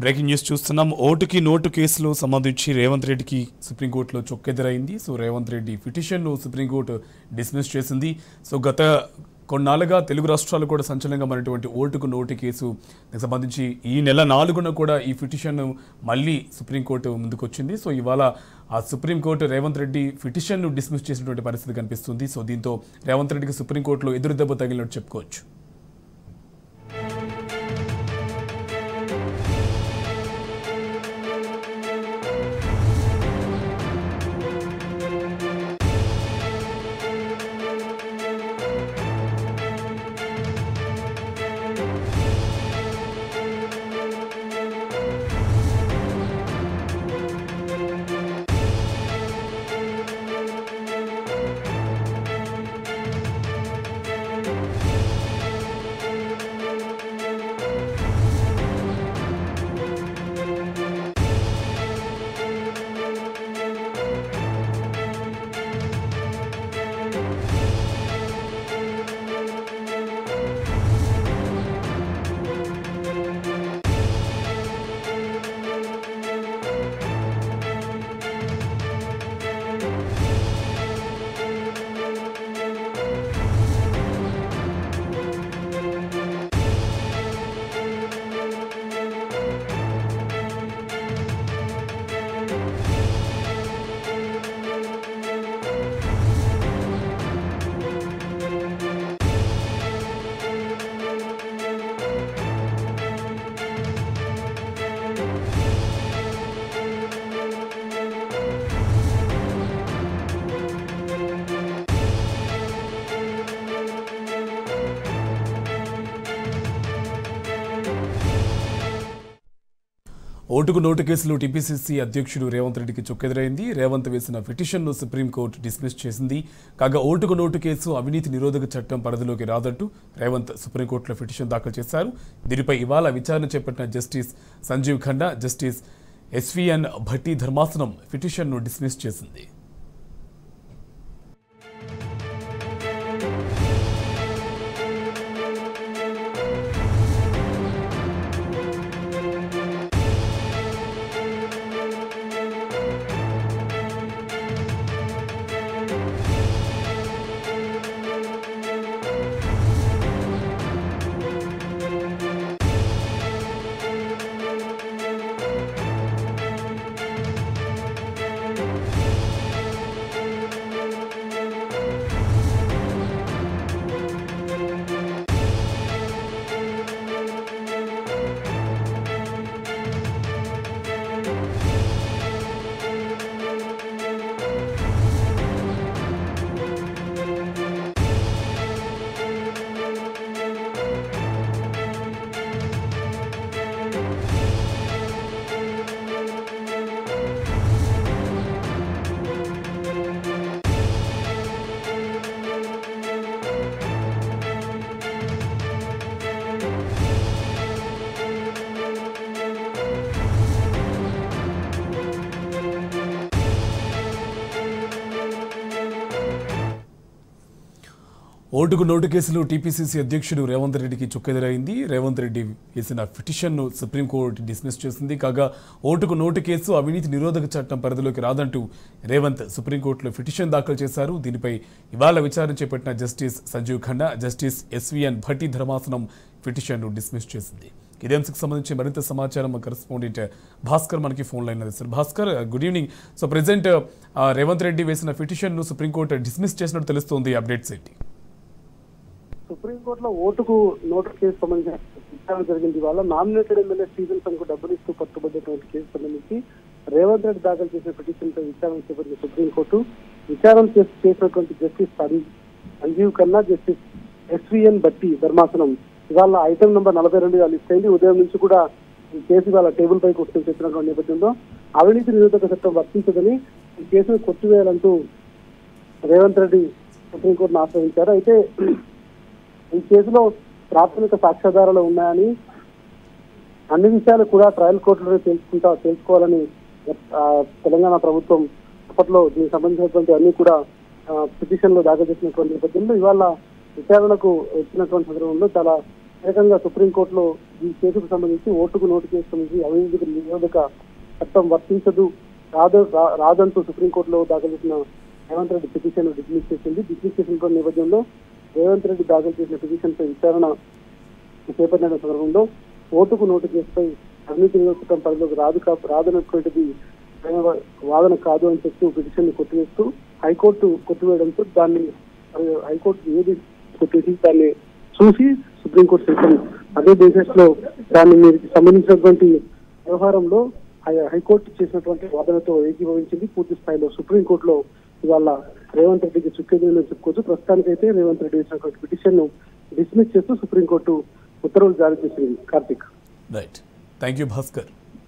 breaking news చూస్తున్నాం ఓటుకి note కేసులో సంబంధించి రేవంత్ రెడ్డికి సుప్రీంకోర్టులో చొక్కెదురైంది సో రేవంత్ రెడ్డి పిటిషన్ను సుప్రీంకోర్టు డిస్మిస్ చేసింది సో గత కొన్నాళ్ళుగా తెలుగు రాష్ట్రాలు కూడా సంచలనంగా మారినటువంటి ఓటుకు నోటు కేసు దానికి సంబంధించి ఈ నెల నాలుగున కూడా ఈ పిటిషన్ మళ్ళీ సుప్రీంకోర్టు ముందుకు వచ్చింది సో ఇవాళ ఆ సుప్రీంకోర్టు రేవంత్ రెడ్డి పిటిషన్ను డిస్మిస్ చేసినటువంటి పరిస్థితి కనిపిస్తుంది సో దీంతో రేవంత్ రెడ్డికి సుప్రీంకోర్టులో ఎదురు దెబ్బ తగిలినట్టు చెప్పుకోవచ్చు ఓటుకు నోటు కేసులో టీపీసీసీ అధ్యక్షుడు రేవంత్ రెడ్డికి చొక్కెదురైంది రేవంత్ వేసిన పిటిషన్ను సుప్రీంకోర్టు డిస్మిస్ చేసింది కాగా ఓటుకు నోటు కేసు అవినీతి నిరోధక చట్టం పరిధిలోకి రాదంటూ రేవంత్ సుప్రీంకోర్టులో పిటిషన్ దాఖలు చేశారు దీనిపై ఇవాళ విచారణ చేపట్టిన justice Sanjiv Khanna justice SVN Bhatti ధర్మాసనం పిటిషన్ను డిస్మిస్ చేసింది ఓటుకు నోటు కేసులో టీపీసీసీ అధ్యక్షుడు రేవంత్ రెడ్డికి చుక్కెదురైంది రేవంత్ రెడ్డి వేసిన పిటిషన్ను సుప్రీంకోర్టు డిస్మిస్ చేసింది కాగా ఓటుకు నోటు కేసు అవినీతి నిరోధక చట్టం పరిధిలోకి రాదంటూ రేవంత్ సుప్రీంకోర్టులో పిటిషన్ దాఖలు చేశారు దీనిపై ఇవాళ విచారణ చేపట్టిన justice Sanjiv Khanna justice SVN Bhatti ధర్మాసనం పిటిషన్ను డిస్మిస్ చేసింది ఇదే అంశకు సంబంధించి మరింత సమాచారం మా కరెస్పాండెంట్ భాస్కర్ మనకి phone line sir Bhaskar good evening so present Revanth Reddy వేసిన పిటిషన్ను సుప్రీంకోర్టు డిస్మిస్ చేసినట్టు తెలుస్తోంది అప్డేట్స్ ఏంటి సుప్రీంకోర్టులో ఓటుకు నోటు కేసు సంబంధించిన విచారణ జరిగింది ఇవాళ నామినేటెడ్ ఎమ్మెల్యే స్టీవెన్ సన్ కు డబ్బులు ఇస్తూ పట్టుబడ్డటువంటి కేసు సంబంధించి రేవంత్ రెడ్డి దాఖలు చేసిన పిటిషన్ పై విచారణ చేపట్టిన సుప్రీంకోర్టు విచారణ చేసి చేసినటువంటి జస్టిస్ సన్- సంజీవ్ ఖన్నా జస్టిస్ ఎస్విఎన్ బట్టి ధర్మాసనం ఇవాళ ఐటమ్ నెంబర్ నలభై రెండుగా లిస్ట్ అయింది ఉదయం నుంచి కూడా ఈ కేసు ఇవాళ టేబుల్ పై క్వశ్చన్ చేసినటువంటి నేపథ్యంలో అవినీతి నిరోధక చట్టం వర్తించదని ఈ కేసును కొట్టివేయాలంటూ రేవంత్ రెడ్డి సుప్రీంకోర్టును ఆశ్రయించారు అయితే ఈ కేసులో ప్రాథమిక సాక్ష్యాధారాలు ఉన్నాయని అన్ని విషయాలు కూడా ట్రయల్ కోర్టులోనే తెలుసుకుంటా తెలుసుకోవాలని ఆ, తెలంగాణ ప్రభుత్వం అప్పట్లో దీనికి సంబంధించినటువంటి అన్ని కూడా పిటిషన్ లో దాఖలు చేసినటువంటి నేపథ్యంలో ఇవాళ విచారణకు వచ్చినటువంటి సందర్భంలో చాలా ఏకంగా సుప్రీంకోర్టులో ఈ కేసుకు సంబంధించి ఓటుకు నోటు కేసు సంబంధించి అవినీతికి నిరోధక చట్టం వర్తించదు రాదు రా- రాదంటూ సుప్రీంకోర్టులో దాఖలు చేసిన రేవంత్ రెడ్డి పిటిషన్ డిస్మిస్ చేసింది డిస్మిస్ చేసిన నేపథ్యంలో రేవంత్ రెడ్డి దాఖలు చేసిన పిటిషన్ పై విచారణ చేపట్టిన సందర్భంలో ఓటుకు నోటు కేసుపై అవినీతి నిరోధక చట్టం పరిధిలోకి రాదు కా రాదన్నటువంటిది ఆయన వాదన కాదు అని చెప్తూ పిటిషన్ ని కొట్టివేస్తూ హైకోర్టు కొట్టివేయడంతో దాన్ని ఆ, హైకోర్టు ఏది కొట్టేసి దాన్ని చూసి సుప్రీంకోర్టు సైతం అదే బేసిస్ లో దాన్ని మీరు సంబంధించినటువంటి వ్యవహారంలో హై- హైకోర్టు చేసినటువంటి వాదనతో ఏకీభవించింది పూర్తి స్థాయిలో సుప్రీంకోర్టులో ఇవాళ రేవంత్ రెడ్డికి చుక్కేదని చెప్పుకోవచ్చు ప్రస్తుతానికైతే రేవంత్ రెడ్డి వేసినటువంటి పిటిషన్ ను డిస్మిస్ చేస్తూ సుప్రీంకోర్టు ఉత్తర్వులు జారీ చేసింది Karthik right thank you Bhaskar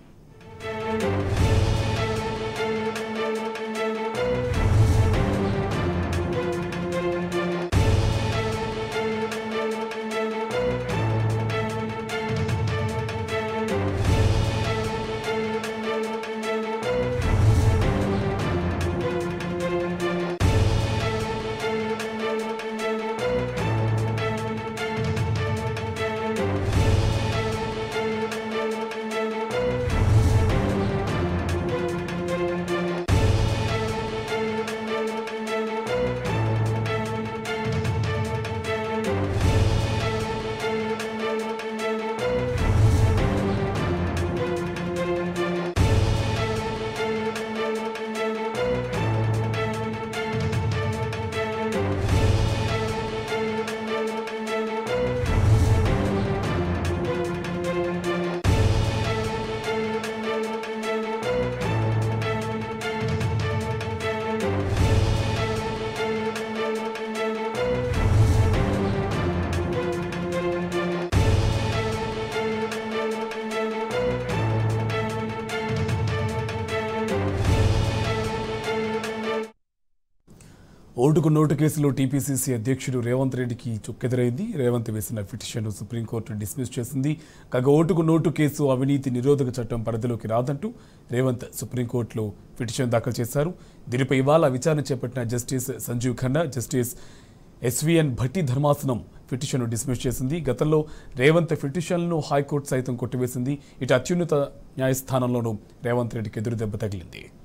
ఓటుకు నోటు కేసులో టీపీసీసీ అధ్యక్షుడు రేవంత్ రెడ్డికి చుక్కెదురైంది రేవంత్ వేసిన పిటిషన్ను సుప్రీంకోర్టు డిస్మిస్ చేసింది కాగా ఓటుకు నోటు కేసు అవినీతి నిరోధక చట్టం పరిధిలోకి రాదంటూ రేవంత్ సుప్రీంకోర్టులో పిటిషన్ దాఖలు చేశారు దీనిపై ఇవాళ విచారణ చేపట్టిన justice Sanjiv Khanna justice SVN Bhatti ధర్మాసనం పిటిషన్ను డిస్మిస్ చేసింది గతంలో రేవంత్ పిటిషన్ను హైకోర్టు సైతం కొట్టివేసింది ఇటు అత్యున్నత న్యాయస్థానంలోనూ రేవంత్ రెడ్డికి ఎదురు దెబ్బ తగిలింది